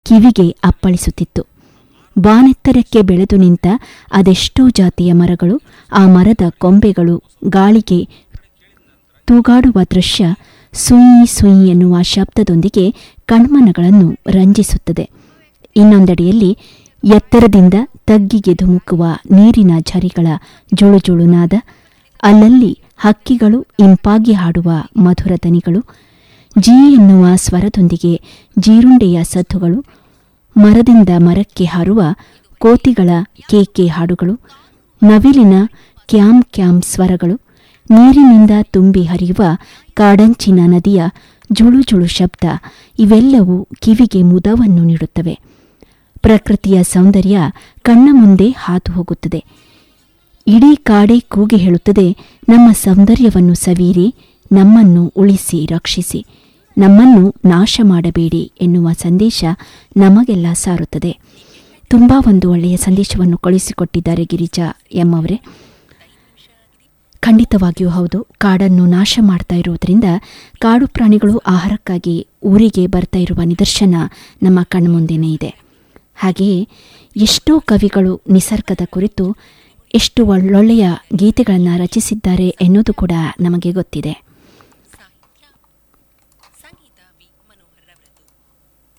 ಕಿವಿಗೆ ಅಪ್ಪಳಿಸುತ್ತಿತ್ತು ಬಾನೆತ್ತರಕ್ಕೆ ಬೆಳೆದು ನಿಂತ ಅದೆಷ್ಟೋ ಜಾತಿಯ ಮರಗಳು ಆ ಮರದ ಕೊಂಬೆಗಳು ಗಾಳಿಗೆ ತೂಗಾಡುವ ದೃಶ್ಯ ಸುಯಿ ಸುಯಿ ಎನ್ನುವ ಶಬ್ದದೊಂದಿಗೆ ಕಣ್ಮನಗಳನ್ನು ರಂಜಿಸುತ್ತದೆ ಇನ್ನೊಂದೆಡೆಯಲ್ಲಿ ಎತ್ತರದಿಂದ ತಗ್ಗಿಗೆ ಧುಮುಕುವ ನೀರಿನ ಝರಿಗಳ ಜುಳುಜುಳುನಾದ ಅಲ್ಲಲ್ಲಿ ಹಕ್ಕಿಗಳು ಇಂಪಾಗಿ ಹಾಡುವ ಮಧುರ ದನಿಗಳು ಜೀ ಎನ್ನುವ ಸ್ವರದೊಂದಿಗೆ ಜೀರುಂಡೆಯ ಸದ್ದುಗಳು ಮರದಿಂದ ಮರಕ್ಕೆ ಹಾರುವ ಕೋತಿಗಳ ಕೇಕೆ ಹಾಡುಗಳು ನವಿಲಿನ ಕ್ಯಾಂ ಕ್ಯಾಂ ಸ್ವರಗಳು ನೀರಿನಿಂದ ತುಂಬಿ ಹರಿಯುವ ಕಾಡಂಚಿನ ನದಿಯ ಜುಳು ಜುಳು ಶಬ್ದ ಇವೆಲ್ಲವೂ ಕಿವಿಗೆ ಮುದವನ್ನು ನೀಡುತ್ತವೆ ಪ್ರಕೃತಿಯ ಸೌಂದರ್ಯ ಕಣ್ಣ ಮುಂದೆ ಹಾದು ಹೋಗುತ್ತದೆ ಇಡೀ ಕಾಡೇ ಕೂಗಿ ಹೇಳುತ್ತದೆ ನಮ್ಮ ಸೌಂದರ್ಯವನ್ನು ಸವೀರಿ ನಮ್ಮನ್ನು ಉಳಿಸಿ ರಕ್ಷಿಸಿ ನಮ್ಮನ್ನು ನಾಶ ಮಾಡಬೇಡಿ ಎನ್ನುವ ಸಂದೇಶ ನಮಗೆಲ್ಲ ಸಾರುತ್ತದೆ ತುಂಬ ಒಂದು ಒಳ್ಳೆಯ ಸಂದೇಶವನ್ನು ಕಳುಹಿಸಿಕೊಟ್ಟಿದ್ದಾರೆ ಗಿರಿಜಾ ಎಂ ಅವರೇ ಖಂಡಿತವಾಗಿಯೂ ಹೌದು ಕಾಡನ್ನು ನಾಶ ಮಾಡ್ತಾ ಇರುವುದರಿಂದ ಕಾಡು ಪ್ರಾಣಿಗಳು ಆಹಾರಕ್ಕಾಗಿ ಊರಿಗೆ ಬರ್ತಾ ಇರುವ ನಿದರ್ಶನ ನಮ್ಮ ಕಣ್ಮುಂದೆನೇ ಇದೆ ಹಾಗೆಯೇ ಎಷ್ಟೋ ಕವಿಗಳು ನಿಸರ್ಗದ ಕುರಿತು ಎಷ್ಟು ಒಳ್ಳೊಳ್ಳೆಯ ಗೀತೆಗಳನ್ನು ರಚಿಸಿದ್ದಾರೆ ಎನ್ನುವುದು ಕೂಡ ನಮಗೆ ಗೊತ್ತಿದೆ